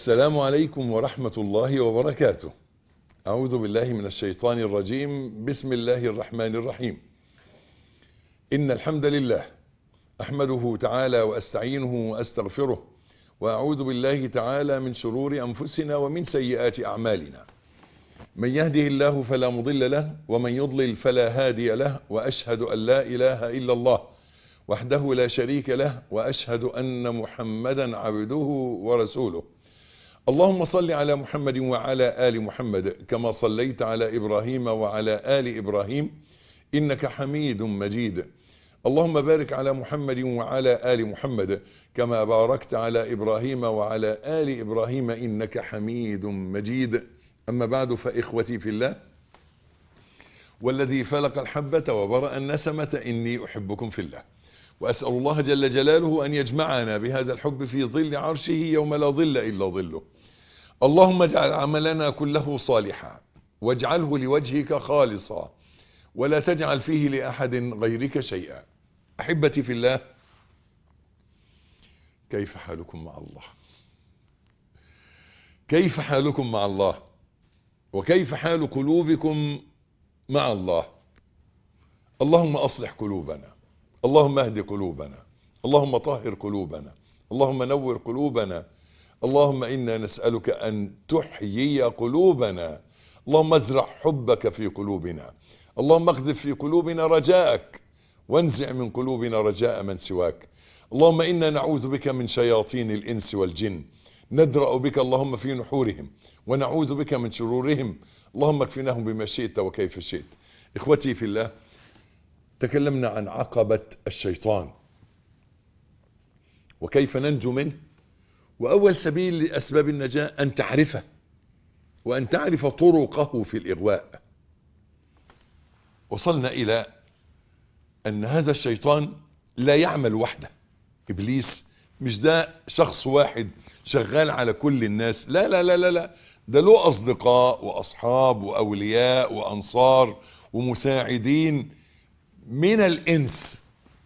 السلام عليكم ورحمة الله وبركاته أعوذ بالله من الشيطان الرجيم بسم الله الرحمن الرحيم إن الحمد لله أحمده تعالى وأستعينه وأستغفره وأعوذ بالله تعالى من شرور أنفسنا ومن سيئات أعمالنا من يهده الله فلا مضل له ومن يضلل فلا هادي له وأشهد أن لا إله إلا الله وحده لا شريك له وأشهد أن محمدا عبده ورسوله اللهم صل على محمد وعلى آل محمد كما صليت على إبراهيم وعلى آل إبراهيم إنك حميد مجيد اللهم بارك على محمد وعلى آل محمد كما باركت على إبراهيم وعلى آل إبراهيم إنك حميد مجيد أما بعد فإخوتي في الله والذي فلق الحبة وبرأ النسمة إني أحبكم في الله وأسأل الله جل جلاله أن يجمعنا بهذا الحب في ظل عرشه يوم لا ظل إلا ظله اللهم اجعل عملنا كله صالحا واجعله لوجهك خالصا ولا تجعل فيه لأحد غيرك شيئا أحبتي في الله كيف حالكم مع الله كيف حالكم مع الله وكيف حال قلوبكم مع الله اللهم أصلح قلوبنا اللهم اهد قلوبنا اللهم طهر قلوبنا اللهم نور قلوبنا اللهم إنا نسألك أن تحيي قلوبنا اللهم ازرع حبك في قلوبنا اللهم اقذف في قلوبنا رجاءك وانزع من قلوبنا رجاء من سواك اللهم إنا نعوذ بك من شياطين الإنس والجن ندرأ بك اللهم في نحورهم ونعوذ بك من شرورهم اللهم اكفناهم بما شئت وكيف شئت إخوتي في الله تكلمنا عن عقبة الشيطان وكيف ننجو منه وأول سبيل لأسباب النجاة أن تعرفه وأن تعرف طرقه في الإغواء وصلنا إلى أن هذا الشيطان لا يعمل وحده إبليس مش ده شخص واحد شغال على كل الناس لا لا لا لا, لا. ده له أصدقاء وأصحاب وأولياء وأنصار ومساعدين من الإنس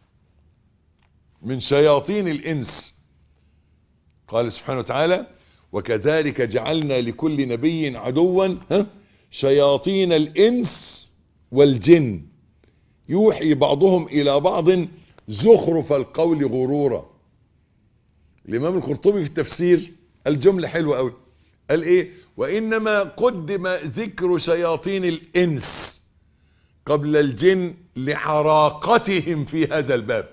من شياطين الإنس قال سبحانه وتعالى وكذلك جعلنا لكل نبي عدوا شياطين الإنس والجن يوحي بعضهم إلى بعض زخرف القول غرورا الإمام القرطبي في التفسير الجملة حلوة قوي قال إيه وإنما قدم ذكر شياطين الإنس قبل الجن لعراقتهم في هذا الباب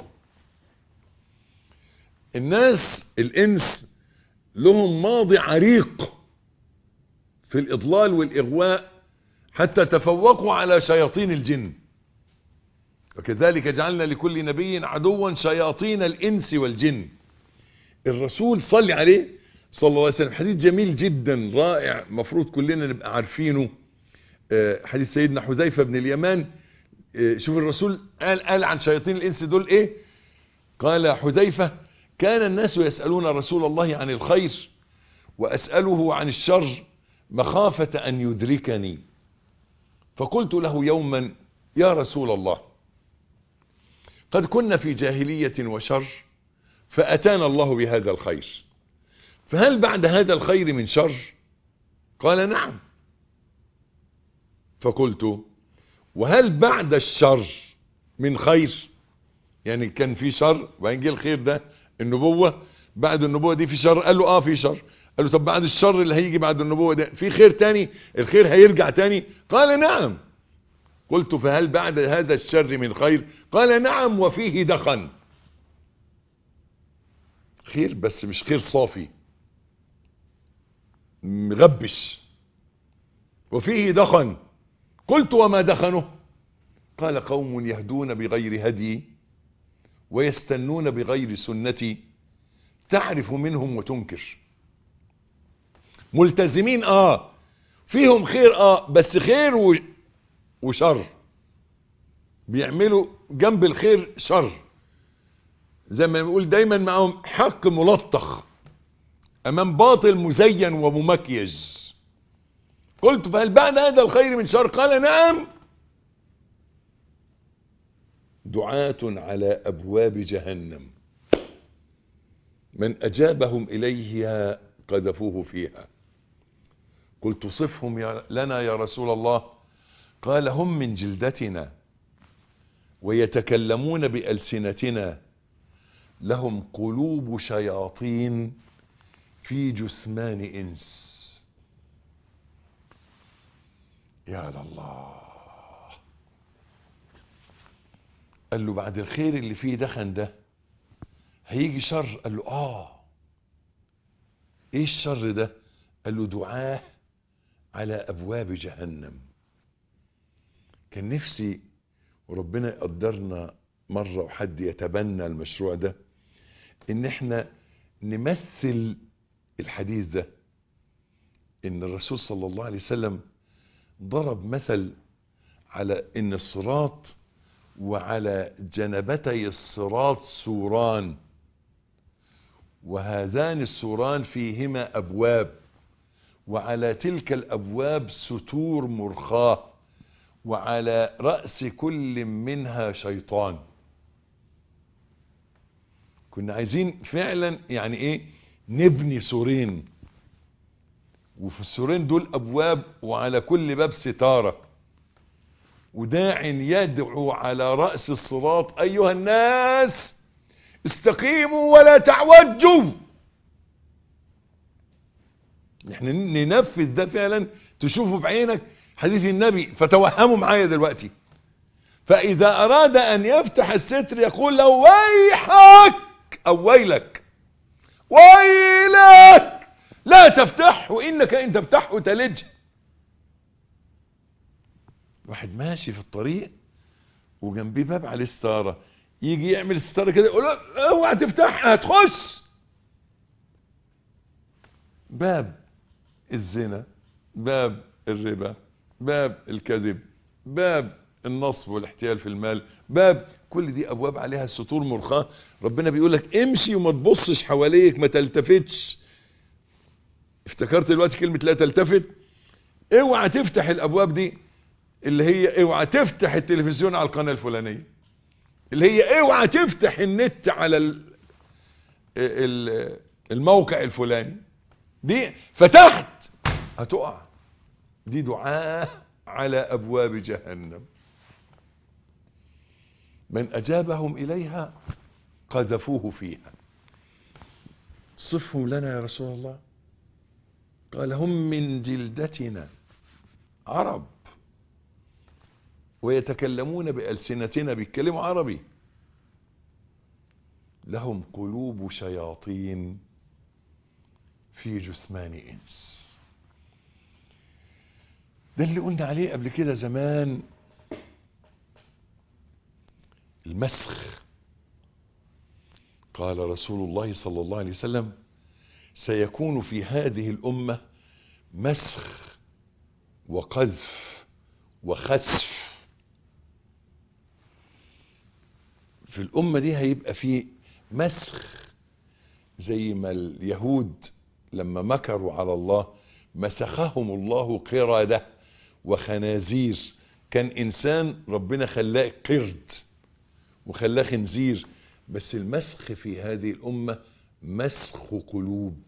الناس الإنس لهم ماضي عريق في الإضلال والإغواء حتى تفوقوا على شياطين الجن وكذلك جعلنا لكل نبي عدوا شياطين الإنس والجن الرسول صلي عليه صلى الله عليه وسلم حديث جميل جدا رائع مفروض كلنا نبقى عارفينه حديث سيدنا حذيفة بن اليمان شوف الرسول قال, قال عن شياطين الإنس دول إيه قال حذيفة كان الناس يسألون رسول الله عن الخير وأسأله عن الشر مخافة أن يدركني فقلت له يوما يا رسول الله قد كنا في جاهلية وشر فأتانا الله بهذا الخير فهل بعد هذا الخير من شر قال نعم فقلت وهل بعد الشر من خير يعني كان في شر وبعدين جه الخير ده النبوة بعد النبوة دي في شر قال له اه في شر قال له طب بعد الشر اللي هيجي بعد النبوة ده في خير تاني الخير هيرجع تاني قال نعم قلت فهل بعد هذا الشر من خير قال نعم وفيه دخن خير بس مش خير صافي مغبش وفيه دخن قلت وما دخنه قال قوم يهدون بغير هدي ويستنون بغير سنتي تعرف منهم وتنكر ملتزمين اه فيهم خير اه بس خير وشر بيعملوا جنب الخير شر زي ما بنقول دايما معهم حق ملطخ امام باطل مزين وممكيج قلت فهل بعد هذا الخير من شر قال نعم دعاة على أبواب جهنم من أجابهم إليها قذفوه فيها قلت صفهم يا لنا يا رسول الله قال هم من جلدتنا ويتكلمون بألسنتنا لهم قلوب شياطين في جثمان إنس يا الله قال له بعد الخير اللي فيه دخن ده هيجي شر قال له اه ايه الشر ده قال له دعاه على ابواب جهنم كان نفسي وربنا يقدرنا مرة وحد يتبنى المشروع ده ان احنا نمثل الحديث ده ان الرسول صلى الله عليه وسلم ضرب مثل على ان الصراط وعلى جنبتي الصراط سوران وهذان السوران فيهما ابواب وعلى تلك الابواب ستور مرخاه وعلى راس كل منها شيطان كنا عايزين فعلا يعني ايه نبني سورين وفي السورين دول ابواب وعلى كل باب ستاره وداع يدعو على رأس الصراط أيها الناس استقيموا ولا تعوجوا نحن ننفذ ده فعلا تشوفوا بعينك حديث النبي فتوهموا معايا دلوقتي فإذا أراد أن يفتح الستر يقول له ويحك أو ويلك ويلك لا تفتحه إنك إن تفتحه تلج واحد ماشي في الطريق وجنبيه باب عليه ستاره يجي يعمل ستاره كده يقول له اوعى تفتحها هتخش باب الزنا باب الربا باب الكذب باب النصب والاحتيال في المال باب كل دي ابواب عليها سطور مرخاه ربنا بيقول لك امشي وما تبصش حواليك ما تلتفتش افتكرت دلوقتي كلمه لا تلتفت اوعى تفتح الابواب دي اللي هي اوعى تفتح التلفزيون على القناه الفلانيه اللي هي اوعى تفتح النت على ال ال الموقع الفلاني دي فتحت هتقع دي دعاء على ابواب جهنم من اجابهم اليها قذفوه فيها صفهم لنا يا رسول الله قال هم من جلدتنا عرب ويتكلمون بألسنتنا بيتكلموا عربي لهم قلوب شياطين في جثمان إنس ده اللي قلنا عليه قبل كده زمان المسخ قال رسول الله صلى الله عليه وسلم سيكون في هذه الأمة مسخ وقذف وخسف في الأمة دي هيبقى في مسخ زي ما اليهود لما مكروا على الله مسخهم الله قردة وخنازير كان إنسان ربنا خلاه قرد وخلاه خنزير بس المسخ في هذه الأمة مسخ قلوب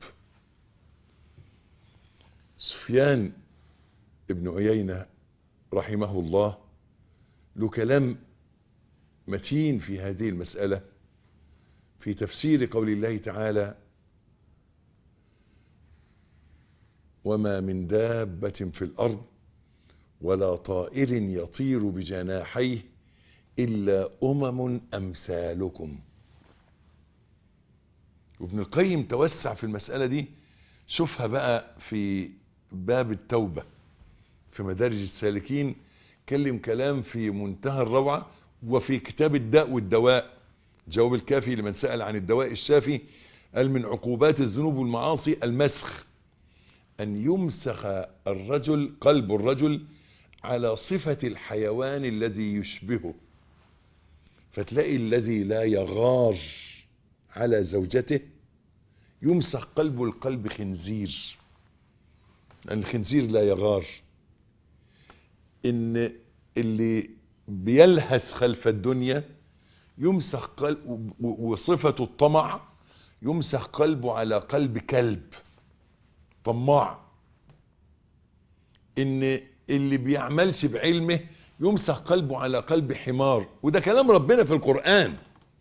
سفيان ابن عيينة رحمه الله له كلام متين في هذه المسألة في تفسير قول الله تعالى وما من دابة في الأرض ولا طائر يطير بجناحيه إلا أمم أمثالكم وابن القيم توسع في المسألة دي شوفها بقى في باب التوبة في مدارج السالكين كلم كلام في منتهى الروعة وفي كتاب الداء والدواء جواب الكافي لمن سأل عن الدواء الشافي قال من عقوبات الذنوب والمعاصي المسخ أن يمسخ الرجل قلب الرجل على صفة الحيوان الذي يشبهه فتلاقي الذي لا يغار على زوجته يمسخ قلبه القلب خنزير لأن الخنزير لا يغار إن اللي بيلهث خلف الدنيا يمسخ قلب وصفة الطمع يمسخ قلبه على قلب كلب طماع ان اللي بيعملش بعلمه يمسح قلبه على قلب حمار وده كلام ربنا في القرآن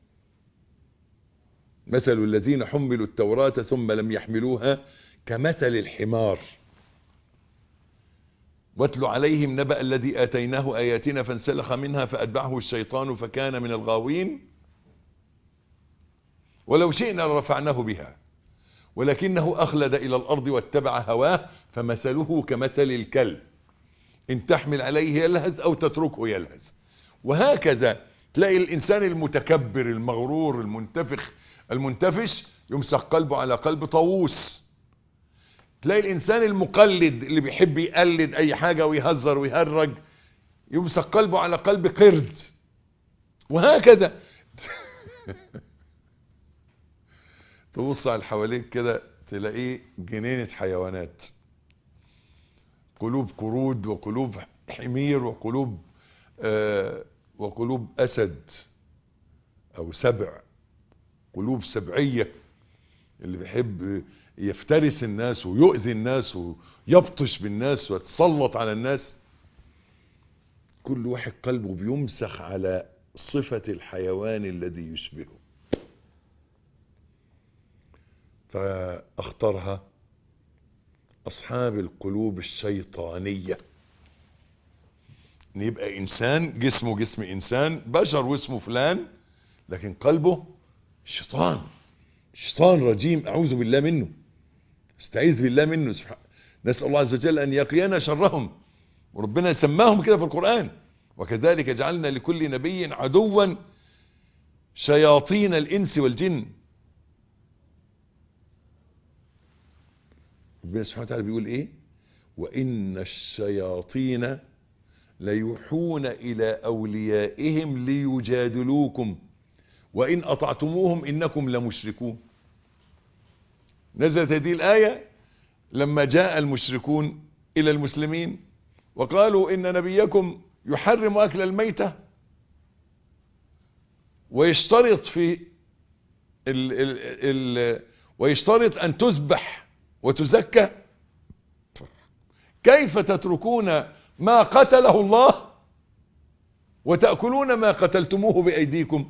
مثل الذين حملوا التوراة ثم لم يحملوها كمثل الحمار واتل عليهم نبأ الذي آتيناه آياتنا فانسلخ منها فأتبعه الشيطان فكان من الغاوين ولو شئنا لرفعناه بها ولكنه أخلد إلى الأرض واتبع هواه فمثله كمثل الكلب إن تحمل عليه يلهث أو تتركه يلهث وهكذا تلاقي الإنسان المتكبر المغرور المنتفخ المنتفش يمسح قلبه على قلب طاووس تلاقي الإنسان المقلد اللي بيحب يقلد أي حاجة ويهزر ويهرج يمسح قلبه على قلب قرد وهكذا تبص على حواليك كده تلاقيه جنينة حيوانات قلوب قرود وقلوب حمير وقلوب آه وقلوب أسد أو سبع قلوب سبعية اللي بيحب يفترس الناس ويؤذي الناس ويبطش بالناس ويتسلط على الناس كل واحد قلبه بيمسخ على صفة الحيوان الذي يشبهه فاختارها أصحاب القلوب الشيطانية ان يبقى إنسان جسمه جسم إنسان بشر واسمه فلان لكن قلبه شيطان شيطان رجيم أعوذ بالله منه استعيذ بالله منه سبحانه نسأل الله عز وجل أن يقينا شرهم وربنا سماهم كده في القرآن وكذلك جعلنا لكل نبي عدوا شياطين الإنس والجن ربنا سبحانه وتعالى بيقول ايه وان الشياطين ليوحون الى اوليائهم ليجادلوكم وان اطعتموهم انكم لمشركون نزلت هذه الايه لما جاء المشركون الى المسلمين وقالوا ان نبيكم يحرم اكل الميته ويشترط في ال ال ال ويشترط ان تذبح وتزكى كيف تتركون ما قتله الله وتأكلون ما قتلتموه بأيديكم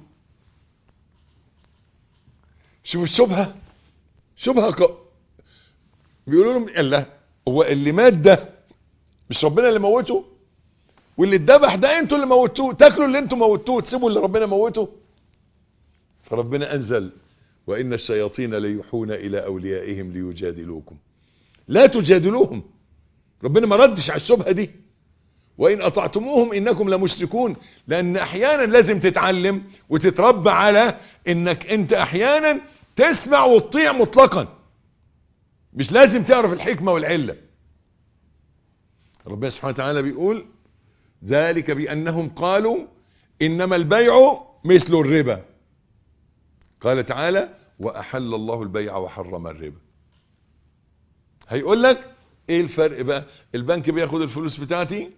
شوف الشبهة شبهة ق... بيقولوا لهم الله هو اللي مات ده مش ربنا اللي موته واللي اتذبح ده انتوا اللي موتوه تاكلوا اللي انتوا موتوه وتسيبوا اللي ربنا موته فربنا انزل وإن الشياطين ليوحون إلى أوليائهم ليجادلوكم لا تجادلوهم ربنا ما ردش على الشبهة دي وإن أطعتموهم إنكم لمشركون لأن أحيانا لازم تتعلم وتتربى على إنك أنت أحيانا تسمع وتطيع مطلقا مش لازم تعرف الحكمة والعلة ربنا سبحانه وتعالى بيقول ذلك بأنهم قالوا إنما البيع مثل الربا قال تعالى وأحل الله البيع وحرم الربا هيقول لك ايه الفرق بقى البنك بياخد الفلوس بتاعتي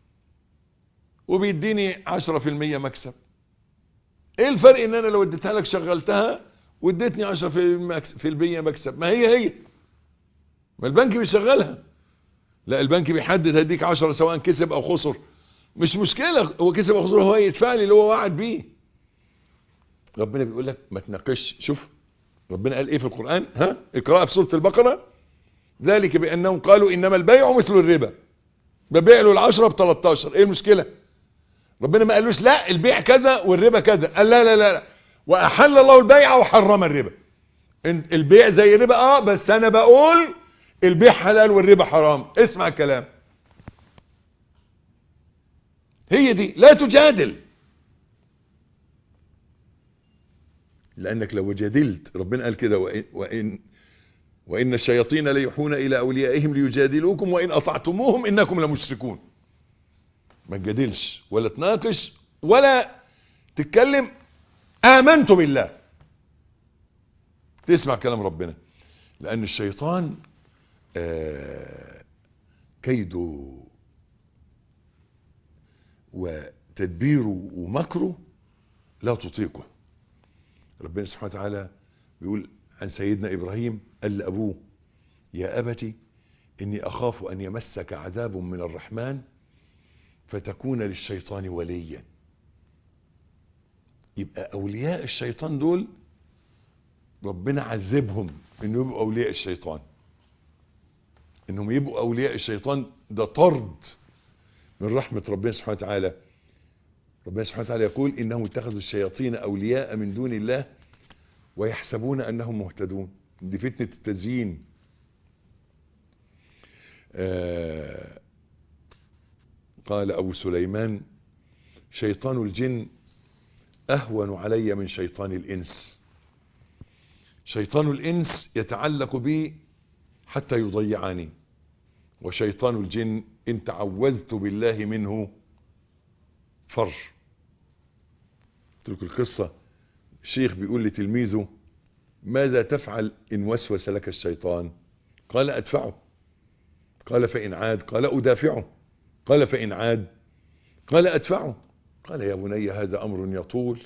وبيديني عشرة في المية مكسب ايه الفرق ان انا لو اديتها لك شغلتها واديتني عشرة في المية مكسب ما هي هي ما البنك بيشغلها لا البنك بيحدد هديك عشرة سواء كسب او خسر مش مشكلة هو كسب او خسر هو يدفع لي اللي هو وعد بيه ربنا بيقول لك ما تناقش شوف ربنا قال ايه في القرآن ها اقرأ في سورة البقرة ذلك بأنهم قالوا إنما البيع مثل الربا ببيع له العشرة ب 13 ايه المشكلة ربنا ما قالوش لا البيع كذا والربا كذا قال لا لا لا وأحل الله البيع وحرم الربا البيع زي الربا اه بس انا بقول البيع حلال والربا حرام اسمع الكلام هي دي لا تجادل لأنك لو جادلت ربنا قال كده وإن, وإن, وإن الشياطين ليوحون إلى أوليائهم ليجادلوكم وإن أطعتموهم إنكم لمشركون ما تجادلش ولا تناقش ولا تتكلم آمنت بالله تسمع كلام ربنا لأن الشيطان آه كيده وتدبيره ومكره لا تطيقه ربنا سبحانه وتعالى بيقول عن سيدنا إبراهيم قال لأبوه يا أبتي إني أخاف أن يمسك عذاب من الرحمن فتكون للشيطان وليا يبقى أولياء الشيطان دول ربنا عذبهم إنه يبقوا أولياء الشيطان إنهم يبقوا أولياء الشيطان ده طرد من رحمة ربنا سبحانه وتعالى ربنا سبحانه وتعالى يقول إنهم اتخذوا الشياطين أولياء من دون الله ويحسبون أنهم مهتدون دي فتنة التزيين آه قال أبو سليمان شيطان الجن أهون علي من شيطان الإنس شيطان الإنس يتعلق بي حتى يضيعني وشيطان الجن إن تعوذت بالله منه فر تلك القصة الشيخ بيقول لتلميذه ماذا تفعل إن وسوس لك الشيطان قال أدفعه قال فإن عاد قال أدافعه قال فإن عاد قال أدفعه قال يا بني هذا أمر يطول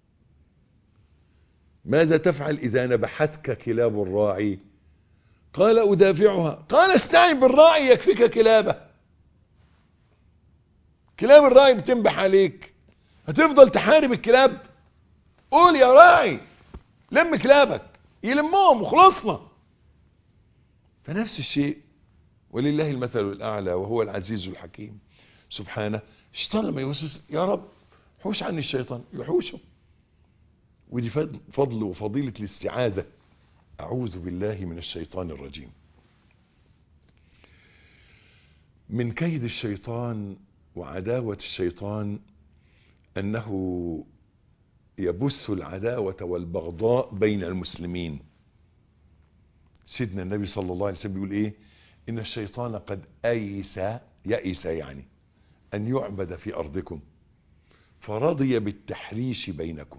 ماذا تفعل إذا نبحتك كلاب الراعي قال أدافعها قال استعن بالراعي يكفيك كلابه كلاب الراعي بتنبح عليك هتفضل تحارب الكلاب قول يا راعي لم كلابك يلمهم وخلصنا فنفس الشيء ولله المثل الأعلى وهو العزيز الحكيم سبحانه الشيطان لما يوسوس يا رب حوش عني الشيطان يحوشه ودي فضل وفضيلة الاستعاذة أعوذ بالله من الشيطان الرجيم من كيد الشيطان وعداوة الشيطان أنه يبث العداوة والبغضاء بين المسلمين سيدنا النبي صلى الله عليه وسلم بيقول إيه إن الشيطان قد أيس يأس يعني أن يعبد في أرضكم فرضي بالتحريش بينكم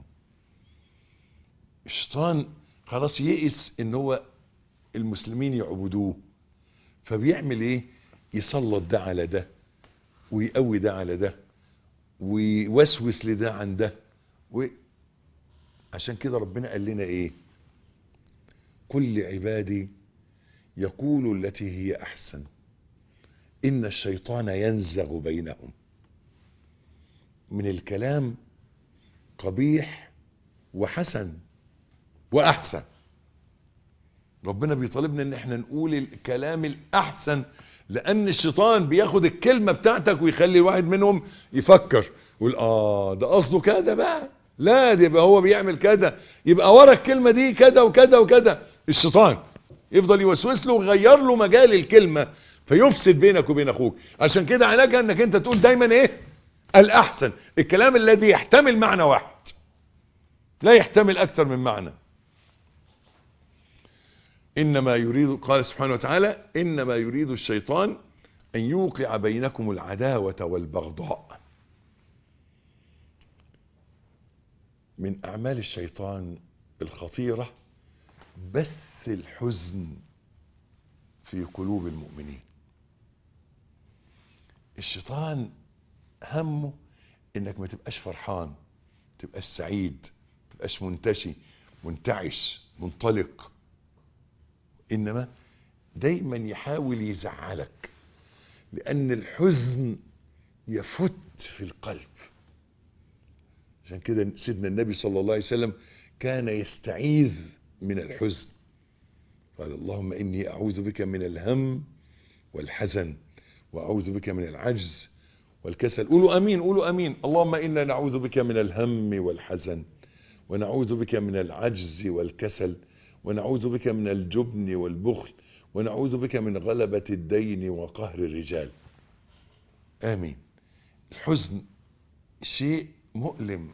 الشيطان خلاص يئس ان هو المسلمين يعبدوه فبيعمل ايه يسلط ده على ده ويقوي ده على ده ويوسوس لده عن ده و... عشان كده ربنا قال لنا ايه كل عبادي يقول التي هي احسن ان الشيطان ينزغ بينهم من الكلام قبيح وحسن واحسن ربنا بيطالبنا ان احنا نقول الكلام الاحسن لان الشيطان بياخد الكلمة بتاعتك ويخلي الواحد منهم يفكر يقول اه ده قصده كده بقى لا ده يبقى هو بيعمل كده يبقى ورا الكلمة دي كده وكده وكده الشيطان يفضل يوسوس له ويغير له مجال الكلمة فيفسد بينك وبين اخوك عشان كده علاجها انك انت تقول دايما ايه الاحسن الكلام الذي يحتمل معنى واحد لا يحتمل اكثر من معنى انما يريد قال سبحانه وتعالى انما يريد الشيطان ان يوقع بينكم العداوة والبغضاء من اعمال الشيطان الخطيرة بث الحزن في قلوب المؤمنين الشيطان همه انك ما تبقاش فرحان تبقاش سعيد تبقاش منتشي منتعش منطلق انما دايما يحاول يزعلك لان الحزن يفت في القلب عشان كده سيدنا النبي صلى الله عليه وسلم كان يستعيذ من الحزن قال اللهم اني اعوذ بك من الهم والحزن واعوذ بك من العجز والكسل قولوا امين قولوا امين اللهم انا نعوذ بك من الهم والحزن ونعوذ بك من العجز والكسل ونعوذ بك من الجبن والبخل ونعوذ بك من غلبة الدين وقهر الرجال آمين الحزن شيء مؤلم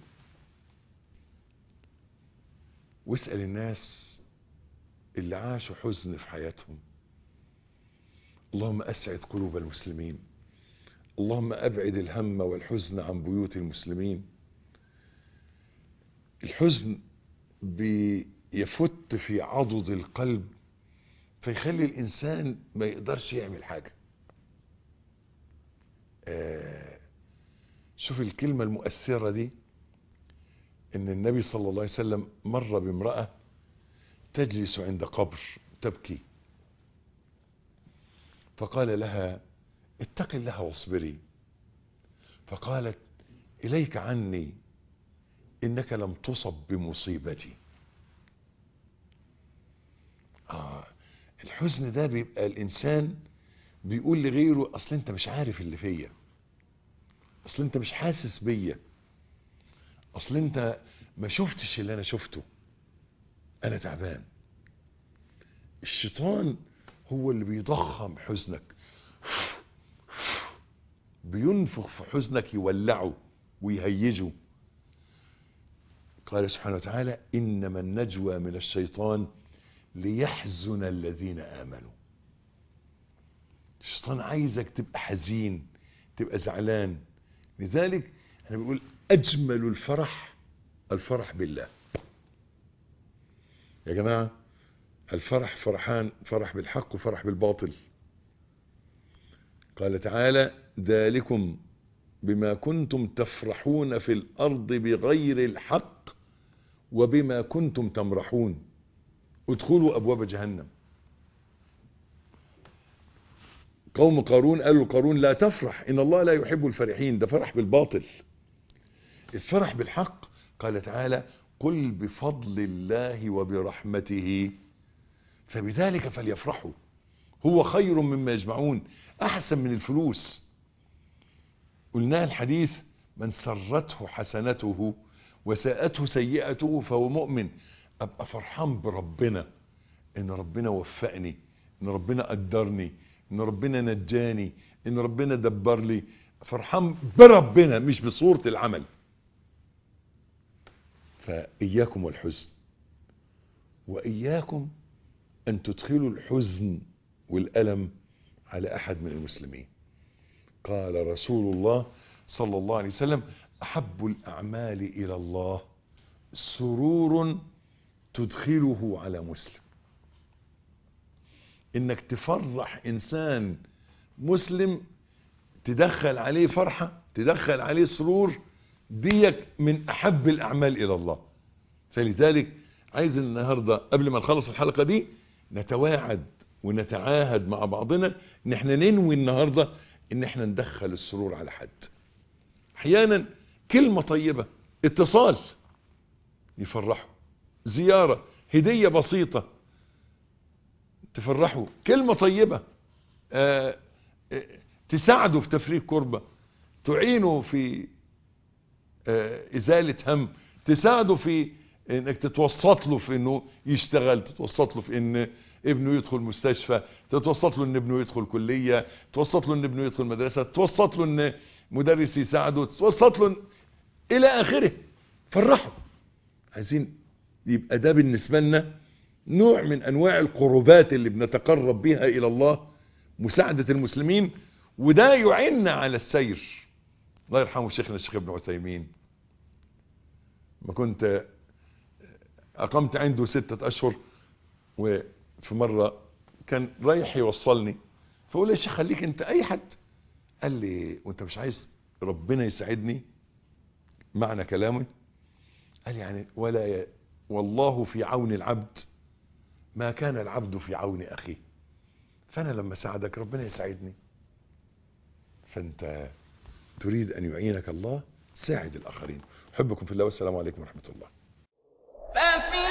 واسأل الناس اللي عاشوا حزن في حياتهم اللهم أسعد قلوب المسلمين اللهم أبعد الهم والحزن عن بيوت المسلمين الحزن بيفت في عضد القلب فيخلي الإنسان ما يقدرش يعمل حاجة آه شوف الكلمة المؤثرة دي ان النبي صلى الله عليه وسلم مر بامرأة تجلس عند قبر تبكي فقال لها اتق الله واصبري فقالت إليك عني إنك لم تصب بمصيبتي آه الحزن ده بيبقى الإنسان بيقول لغيره أصل أنت مش عارف اللي فيا أصل أنت مش حاسس بيا أصل أنت ما شفتش اللي أنا شفته أنا تعبان الشيطان هو اللي بيضخم حزنك بينفخ في حزنك يولعه ويهيجه قال سبحانه وتعالى إنما النجوى من الشيطان ليحزن الذين آمنوا الشيطان عايزك تبقى حزين تبقى زعلان لذلك انا بقول أجمل الفرح الفرح بالله يا جماعة الفرح فرحان فرح بالحق وفرح بالباطل قال تعالى ذلكم بما كنتم تفرحون في الأرض بغير الحق وبما كنتم تمرحون ادخلوا أبواب جهنم قوم قارون قالوا قارون لا تفرح إن الله لا يحب الفرحين ده فرح بالباطل الفرح بالحق قال تعالى قل بفضل الله وبرحمته فبذلك فليفرحوا هو خير مما يجمعون أحسن من الفلوس قلنا الحديث من سرته حسنته وساءته سيئته فهو مؤمن أبقى فرحان بربنا إن ربنا وفقني إن ربنا قدرني إن ربنا نجاني إن ربنا دبر لي فرحان بربنا مش بصورة العمل فإياكم والحزن وإياكم أن تدخلوا الحزن والألم على أحد من المسلمين قال رسول الله صلى الله عليه وسلم أحب الأعمال إلى الله سرور تدخله على مسلم إنك تفرح إنسان مسلم تدخل عليه فرحة تدخل عليه سرور ديك من أحب الأعمال إلى الله فلذلك عايز النهاردة قبل ما نخلص الحلقة دي نتواعد ونتعاهد مع بعضنا ان احنا ننوي النهاردة ان احنا ندخل السرور على حد احيانا كلمة طيبة اتصال يفرحه زيارة هدية بسيطة تفرحه كلمة طيبة آه آه تساعده في تفريغ كربة تعينه في آه ازالة هم تساعده في انك تتوسط له في انه يشتغل تتوسط له في ان ابنه يدخل مستشفى تتوسط له ان ابنه يدخل كلية تتوسط له ان ابنه يدخل مدرسة تتوسط له ان مدرس يساعده تتوسط له الى اخره فرحه عايزين يبقى ده بالنسبة لنا نوع من انواع القربات اللي بنتقرب بها الى الله مساعدة المسلمين وده يعيننا على السير الله يرحمه شيخنا الشيخ ابن عثيمين ما كنت اقمت عنده ستة اشهر وفي مرة كان رايح يوصلني فقول يا شيخ خليك انت اي حد قال لي وانت مش عايز ربنا يساعدني معنى كلامي قال يعني ولا ي... والله في عون العبد ما كان العبد في عون اخيه فانا لما ساعدك ربنا يساعدني فانت تريد ان يعينك الله ساعد الاخرين احبكم في الله والسلام عليكم ورحمة الله ففي